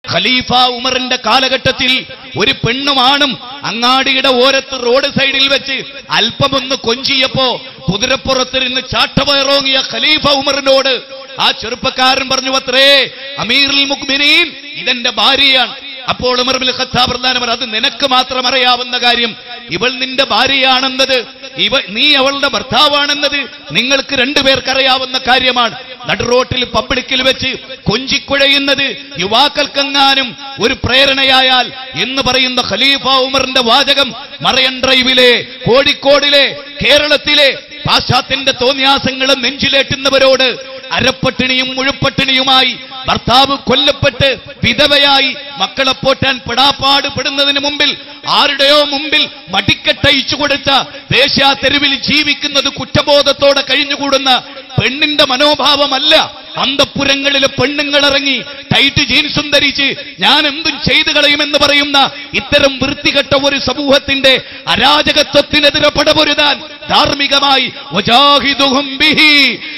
ഖലീഫ ഉമറിന്റെ കാലഘട്ടത്തിൽ ഒരു പെണ്ണുമാണും അങ്ങാടിയുടെ ഓരത്ത് റോഡ് സൈഡിൽ വെച്ച് അല്പമൊന്ന് കൊഞ്ചിയപ്പോ കുതിരപ്പുറത്തിരുന്ന് ചാട്ടവയറോങ്ങിയ ഖലീഫ ഉമറിനോട് ആ ചെറുപ്പക്കാരൻ പറഞ്ഞു അത്രേ അമീറുൽ മുഖ്മിനീൻ ഇതെന്റെ ഭാര്യയാണ് അപ്പോൾ ഉമർ ബിൻ ഖത്താബ് പ്രധാനമർ അത് നിനക്ക് മാത്രം അറിയാവുന്ന കാര്യം ഇവൾ നിന്റെ ഭാര്യയാണെന്നത് ഇവ നീ അവളുടെ ഭർത്താവാണെന്നത് നിങ്ങൾക്ക് രണ്ടുപേർക്കറിയാവുന്ന കാര്യമാണ് നടുറോട്ടിൽ പബ്ലിക്കിൽ വെച്ച് കൊഞ്ചിക്കുഴയുന്നത് യുവാക്കൾക്കെങ്ങാനും ഒരു പ്രേരണയായാൽ എന്ന് പറയുന്ന ഖലീഫ ഉമറിന്റെ വാചകം മറയൻ ഡ്രൈവിലെ കോഴിക്കോടിലെ കേരളത്തിലെ പാശ്ചാത്യന്റെ തോന്നിയാസങ്ങളും നെഞ്ചിലേറ്റുന്നവരോട് അരപ്പട്ടിണിയും മുഴുപ്പട്ടിണിയുമായി ഭർത്താവ് കൊല്ലപ്പെട്ട് വിധവയായി മക്കളെ പോറ്റാൻ പെടാപ്പാട് പെടുന്നതിന് മുമ്പിൽ ആരുടെയോ മുമ്പിൽ മടിക്കട്ടയിച്ചു കൊടുത്ത ദേശീയ തെരുവിൽ ജീവിക്കുന്നത് കുറ്റബോധത്തോടെ കഴിഞ്ഞുകൂടുന്ന പെണ്ണിന്റെ മനോഭാവമല്ല അന്തപ്പുരങ്ങളിലെ പെണ്ണുങ്ങൾ ഇറങ്ങി ടൈറ്റ് ജീൻസും ധരിച്ച് ഞാൻ എന്തും ചെയ്തു കളയുമെന്ന് പറയുന്ന ഇത്തരം വൃത്തികെട്ട ഒരു സമൂഹത്തിന്റെ അരാജകത്വത്തിനെതിരെ പടപൊരുതാൻ ധാർമ്മികമായി വജാഹിദുഹും ബിഹി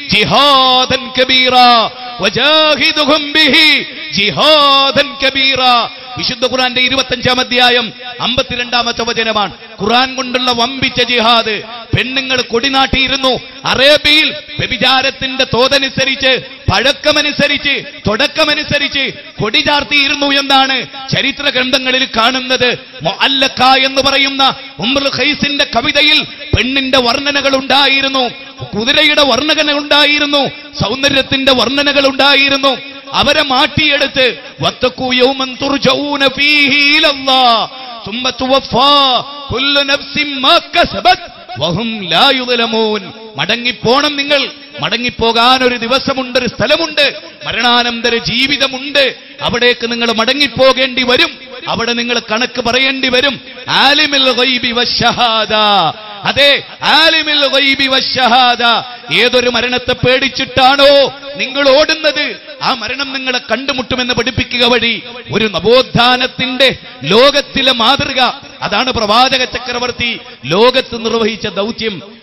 ജിഹാദൻ കബീറ വജാഹിദുഹും ബിഹി ജിഹാദൻ കബീറ വിശുദ്ധ ഖുറാന്റെ ഇരുപത്തഞ്ചാം അധ്യായം അമ്പത്തിരണ്ടാമത്തെ വചനമാണ് ഖുറാൻ കൊണ്ടുള്ള വമ്പിച്ച ജിഹാദ് പെണ്ണുങ്ങൾ കൊടിനാട്ടിയിരുന്നു അറേബ്യയിൽ വ്യഭിചാരത്തിന്റെ തോതനുസരിച്ച് പഴക്കമനുസരിച്ച് തുടക്കമനുസരിച്ച് കൊടി ചാർത്തിയിരുന്നു എന്നാണ് ചരിത്ര ഗ്രന്ഥങ്ങളിൽ കാണുന്നത് മൊഅല്ലക്ക എന്ന് പറയുന്ന ഉമ്രുൽ ഖൈസിന്റെ കവിതയിൽ പെണ്ണിന്റെ വർണ്ണനകൾ ഉണ്ടായിരുന്നു കുതിരയുടെ വർണ്ണനകൾ ഉണ്ടായിരുന്നു സൗന്ദര്യത്തിന്റെ വർണ്ണനകൾ ഉണ്ടായിരുന്നു അവരെ മാറ്റിയെടുത്ത് വത്തക്കൂ യൗമൻ തുർജഊന ഫീഹി ഇലല്ലാഹ് ثم توفى كل نفس ما كسبت വഹും ലാ യുദ്ലമൂൻ മടങ്ങിപ്പോണം നിങ്ങൾ മടങ്ങിപ്പോകാൻ ഒരു ദിവസമുണ്ട് ഒരു സ്ഥലമുണ്ട് മരണാനന്തര ജീവിതമുണ്ട് അവിടേക്ക് നിങ്ങൾ മടങ്ങിപ്പോകേണ്ടി വരും അവിടെ നിങ്ങൾ കണക്ക് പറയേണ്ടി വരും ആലിമിൽ ഗൈബി വശഹാദ അതെ ആലിമിൽ ഗൈബി വശഹാദ ഏതൊരു മരണത്തെ പേടിച്ചിട്ടാണോ നിങ്ങൾ ഓടുന്നത് ആ മരണം നിങ്ങളെ കണ്ടുമുട്ടുമെന്ന് പഠിപ്പിക്കുക വഴി ഒരു നവോത്ഥാനത്തിന്റെ ലോകത്തിലെ മാതൃക അതാണ് പ്രവാചക ചക്രവർത്തി ലോകത്ത് നിർവഹിച്ച ദൗത്യം